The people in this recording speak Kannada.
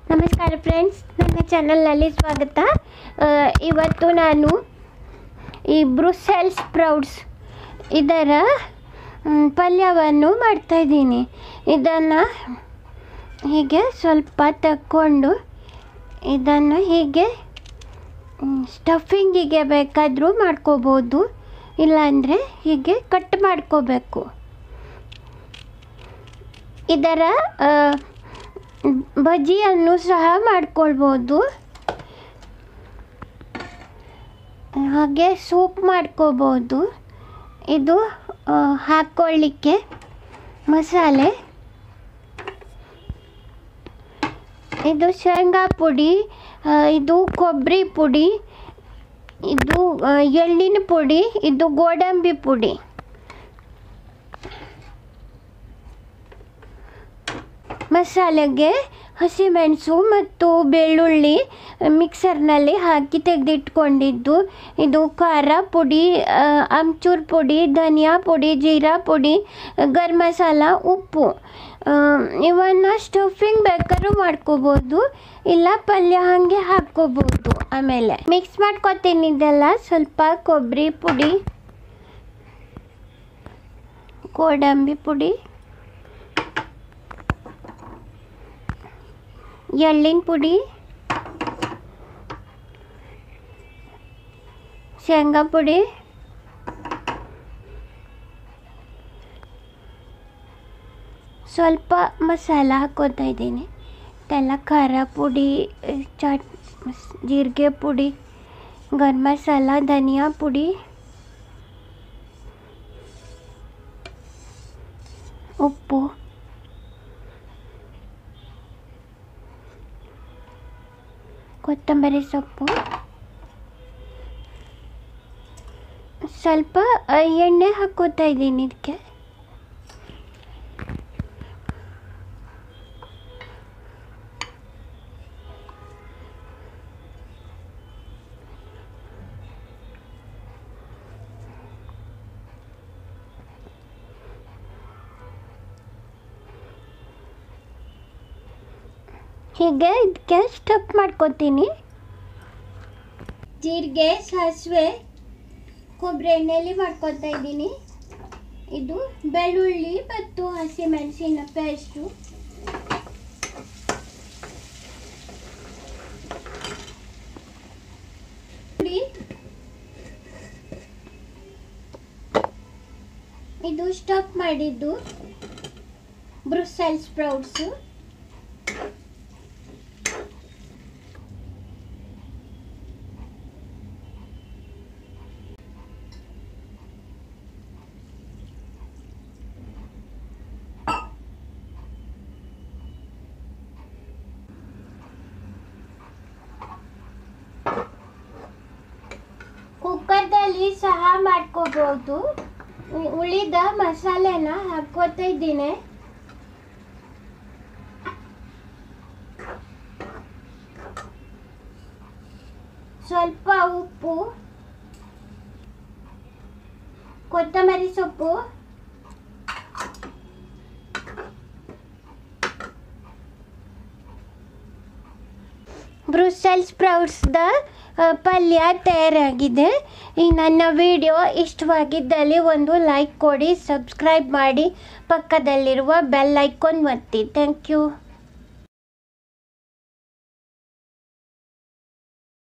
ನಮಸ್ಕಾರ ಫ್ರೆಂಡ್ಸ್ ನನ್ನ ಚಾನಲ್ನಲ್ಲಿ ಸ್ವಾಗತ ಆ, ಇವತ್ತು ನಾನು ಈ ಬ್ರುಸೆಲ್ ಸ್ಪ್ರೌಟ್ಸ್ ಇದರ ಮ್, ಪಲ್ಯವನ್ನು ಮಾಡ್ತಾಯಿದ್ದೀನಿ ಇದನ್ನು ಹೀಗೆ ಸ್ವಲ್ಪ ತಕ್ಕೊಂಡು ಇದನ್ನು ಹೀಗೆ ಮ್, ಸ್ಟಫಿಂಗಿಗೆ ಬೇಕಾದರೂ ಮಾಡ್ಕೋಬೋದು ಇಲ್ಲಾಂದರೆ ಹೀಗೆ ಕಟ್ ಮಾಡ್ಕೋಬೇಕು ಇದರ ಆ, ಬಜ್ಜಿಯನ್ನು ಸಹ ಮಾಡ್ಕೊಳ್ಬೋದು ಹಾಗೆ ಸೂಪ್ ಮಾಡ್ಕೋಬೋದು ಇದು ಆ, ಹಾಕ್ಕೊಳ್ಳಿಕ್ಕೆ ಮಸಾಲೆ ಇದು ಶೇಂಗಾ ಪುಡಿ ಆ, ಇದು ಕೊಬ್ಬರಿ ಪುಡಿ ಇದು ಆ, ಎಳ್ಳಿನ ಪುಡಿ ಇದು ಗೋಡಂಬಿ ಪುಡಿ ಮಸಾಲೆಗೆ ಹಸಿಮೆಣಸು ಮತ್ತು ಬೆಳ್ಳುಳ್ಳಿ ಮಿಕ್ಸರ್ನಲ್ಲಿ ಹಾಕಿ ತೆಗೆದಿಟ್ಕೊಂಡಿದ್ದು ಇದು ಖಾರ ಪುಡಿ ಆ, ಆಮ್ಚೂರ್ ಪುಡಿ ಧನಿಯಾ ಪುಡಿ ಜೀರಾ ಪುಡಿ ಗರಂ ಮಸಾಲ ಉಪ್ಪು ಆ, ಇವನ್ನ ಸ್ಟಫಿಂಗ್ ಬೇಕಾದ್ರೂ ಮಾಡ್ಕೋಬೋದು ಇಲ್ಲ ಪಲ್ಯ ಹಾಗೆ ಹಾಕ್ಕೋಬೋದು ಆಮೇಲೆ ಮಿಕ್ಸ್ ಮಾಡ್ಕೊತೀನಿ ಇದೆಲ್ಲ ಸ್ವಲ್ಪ ಕೊಬ್ಬರಿ ಪುಡಿ ಗೋಡಂಬಿ ಪುಡಿ ಎಳ್ಳಿನ ಪುಡಿ ಶೇಂಗಾ ಪುಡಿ ಸ್ವಲ್ಪ ಮಸಾಲ ಹಾಕೋತಾ ಇದ್ದೀನಿ ಇದೆಲ್ಲ ಖಾರ ಪುಡಿ ಚಾಟ್ ಮಸ್- ಜೀರಿಗೆ ಪುಡಿ ಗರಂ ಮಸಾಲ ಧನಿಯಾ ಪುಡಿ ಉಪ್ಪು ಕೊತ್ತಂಬರಿ ಸೊಪ್ಪು ಸ್ವಲ್ಪ ಆ, ಎಣ್ಣೆ ಹಾಕೋತಾ ಇದ್ದೀನಿ ಇದಕ್ಕೆ ಹೀಗೆ ಇದಕ್ಕೆ ಸ್ಟಫ್ ಮಾಡ್ಕೊತೀನಿ ಜೀರಿಗೆ ಸಾಸಿವೆ ಕೊಬ್ಬರಿ ಎಣ್ಣೆಯಲ್ಲಿ ಮಾಡ್ಕೊತಾ ಇದ್ದೀನಿ ಇದು ಬೆಳ್ಳುಳ್ಳಿ ಮತ್ತು ಹಸಿಮೆಣಸಿನ ಪೇಸ್ಟು ಪುಡಿ ಇದು ಸ್ಟಫ್ ಮಾಡಿದ್ದು ಬ್ರುಸೆಲ್ ಸ್ಪ್ರೌಟ್ಸು ಕುಕ್ಕರ್ದಲ್ಲಿ ಸಹ ಮಾಡ್ಕೋಬಹುದು ಉ- ಉಳಿದ ಮಸಾಲೆನ ಹಾಕೋತಾ ಇದ್ದೀನಿ ಸ್ವಲ್ಪ ಉಪ್ಪು ಕೊತ್ತಂಬರಿ ಸೊಪ್ಪು ಬ್ರುಸೆಲ್ ಸ್ಪ್ರೌಟ್ಸ್ದ ಆ, ಪಲ್ಯ ತಯಾರಾಗಿದೆ ಈ ನನ್ನ ವಿಡಿಯೋ ಇಷ್ಟವಾಗಿದ್ದಲ್ಲಿ ಒಂದು ಲೈಕ್ ಕೊಡಿ ಸಬ್ಸ್ಕ್ರೈಬ್ ಮಾಡಿ ಪಕ್ಕದಲ್ಲಿರುವ ಬೆಲ್ ಐಕಾನ್ ಒತ್ತಿ ಥ್ಯಾಂಕ್ ಯು